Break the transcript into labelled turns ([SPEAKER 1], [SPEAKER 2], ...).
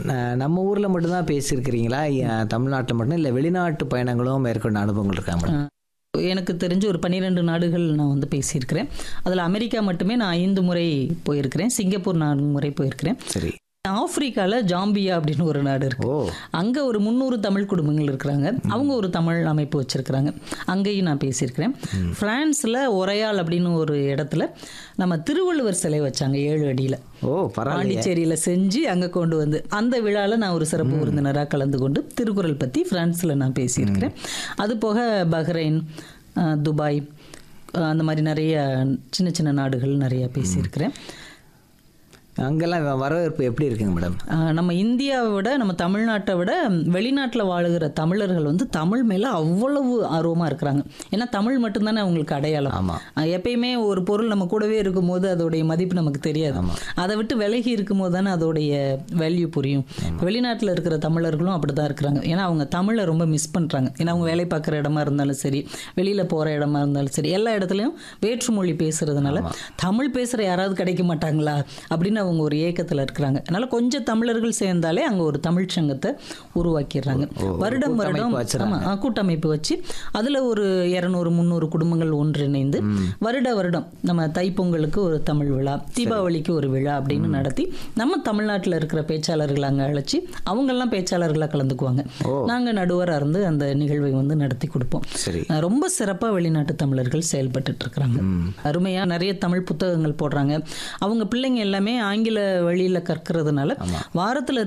[SPEAKER 1] ந- நம்ம ஊரில் மட்டும்தான் பேசியிருக்கிறீங்களா தமிழ்நாட்டில் மட்டும் இல்லை வெளிநாட்டு பயணங்களும் மேற்கொண்ட அனுபவங்கள் இருக்கா மேடம்
[SPEAKER 2] எனக்கு தெரிஞ்சு ஒரு பன்னிரெண்டு நாடுகள் நான் வந்து பேசியிருக்கிறேன் அதில் அமெரிக்கா மட்டுமே நான் ஐந்து முறை போயிருக்கிறேன் சிங்கப்பூர் நான்கு முறை போயிருக்கிறேன்
[SPEAKER 1] சரி
[SPEAKER 2] ஆப்பிரிக்காவில் ஜாம்பியா அப்படின்னு ஒரு நாடு இருக்கு
[SPEAKER 1] ஓ
[SPEAKER 2] அங்கே ஒரு முந்நூறு தமிழ் குடும்பங்கள் இருக்கிறாங்க அவங்க ஒரு தமிழ் அமைப்பு வச்சிருக்கிறாங்க அங்கேயும் நான் பேசியிருக்கிறேன் பிரான்ஸில் ஒரையால் அப்படின்னு ஒரு இடத்துல நம்ம திருவள்ளுவர் சிலை வச்சாங்க ஏழு அடியில்
[SPEAKER 1] ஓ பரவாயில்ல
[SPEAKER 2] பாண்டிச்சேரியில் செஞ்சு அங்கே கொண்டு வந்து அந்த விழாவில் நான் ஒரு சிறப்பு விருந்தினராக கலந்து கொண்டு திருக்குறள் பற்றி ஃப்ரான்ஸில் நான் பேசியிருக்கிறேன் அது போக பஹ்ரைன் அஹ், துபாய் அஹ், அந்த மாதிரி நிறைய சின்ன சின்ன நாடுகள் நிறைய பேசியிருக்கிறேன்
[SPEAKER 1] அங்கெல்லாம் வரவேற்பு எப்படி இருக்குங்க மேடம்
[SPEAKER 2] ஆஹ் நம்ம இந்தியாவை விட நம்ம தமிழ்நாட்டை விட வெளிநாட்டில் வாழுகிற தமிழர்கள் வந்து தமிழ் மேலே அவ்வளவு ஆர்வமாக இருக்கிறாங்க ஏன்னா தமிழ் மட்டும்தானே அவங்களுக்கு அடையாளம்
[SPEAKER 1] ஆமா.
[SPEAKER 2] ஆஹ் எப்பயுமே ஒரு பொருள் நம்ம கூடவே இருக்கும்போது அதோடைய மதிப்பு நமக்கு தெரியாது அதை விட்டு விலகி இருக்கும்போது தானே அதோடைய வேல்யூ புரியும் வெளிநாட்டில் இருக்கிற தமிழர்களும் அப்படி தான் இருக்கிறாங்க ஏன்னா அவங்க தமிழை ரொம்ப மிஸ் பண்ணுறாங்க ஏன்னா அவங்க வேலை பார்க்குற இடமா இருந்தாலும் சரி வெளியில் போகிற இடமா இருந்தாலும் சரி எல்லா இடத்துலையும் வேற்றுமொழி பேசுறதுனால தமிழ் பேசுகிற யாராவது கிடைக்க மாட்டாங்களா அப்படின்னு அவங்க ஒரு ஏக்கத்தில் இருக்கிறாங்க அதனால கொஞ்சம் தமிழர்கள் சேர்ந்தாலே அங்கே ஒரு தமிழ் சங்கத்தை உருவாக்கிடுறாங்க வருடம் வருடம்
[SPEAKER 1] கூட்டமைப்பு வச்சிடறாங்க.
[SPEAKER 2] ஆமா, ஆ, கூட்டமைப்பு வச்சு அதில் ஒரு இரநூறு முந்நூறு குடும்பங்கள் ஒன்றிணைந்து வருட வருடம் நம்ம தைப்பொங்கலுக்கு ஒரு தமிழ் விழா தீபாவளிக்கு ஒரு விழா அப்படின்னு நடத்தி நம்ம தமிழ்நாட்டில் இருக்கிற பேச்சாளர்கள் அங்கே அழைச்சி அவங்கெல்லாம் பேச்சாளர்களாக கலந்துக்குவாங்க நாங்கள் நடுவராக இருந்து அந்த நிகழ்வை வந்து நடத்தி கொடுப்போம்
[SPEAKER 1] சரி
[SPEAKER 2] அஹ் ரொம்ப சிறப்பாக வெளிநாட்டு தமிழர்கள் செயல்பட்டுட்டு இருக்கிறாங்க அருமையாக நிறைய தமிழ் புத்தகங்கள் போடுறாங்க அவங்க பிள்ளைங்க எல்லாமே ஆங்கில வழியில் கற்கிறதுனால வாரத்தில்